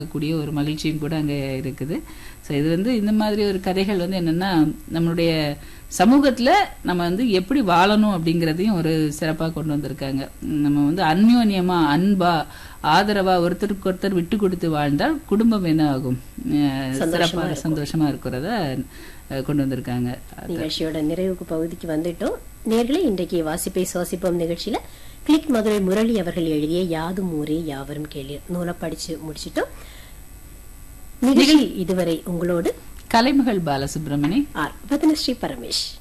கூடிய ஒரு மகிழ்ச்சியும் கூட அங்கே இருக்குது ஸோ இது வந்து இந்த மாதிரி ஒரு கதைகள் வந்து என்னன்னா நம்மளுடைய சமூகத்துல நம்ம வந்து எப்படி வாழணும் அப்படிங்கிறதையும் ஒரு சிறப்பா கொண்டு வந்திருக்காங்க உம் நம்ம வந்து அந்யோன்யமா அன்பா ஆதரவா ஒருத்தருக்கு ஒருத்தர் விட்டு கொடுத்து வாழ்ந்தால் குடும்பம் என்ன ஆகும் அஹ் சிறப்பா சந்தோஷமா இருக்கிறத அஹ் கொண்டு வந்திருக்காங்க நிகழ்ச்சியோட நிறைவுக்கு பகுதிக்கு வந்துட்டோம் நேர்களே இன்றைக்கு வாசிப்பை சுவாசிப்போம் நிகழ்ச்சியில கிளிக் மதுரை முரளி அவர்கள் எழுதிய யாதும் ஊரே யாவரும் கேளீர் நூலை படிச்சு முடிச்சிட்டோம் நிகழ்ச்சி இதுவரை உங்களோடு கலைமகள் பாலசுப்ரமணி ஆர் பத்னஸ்ரீ பரமேஷ்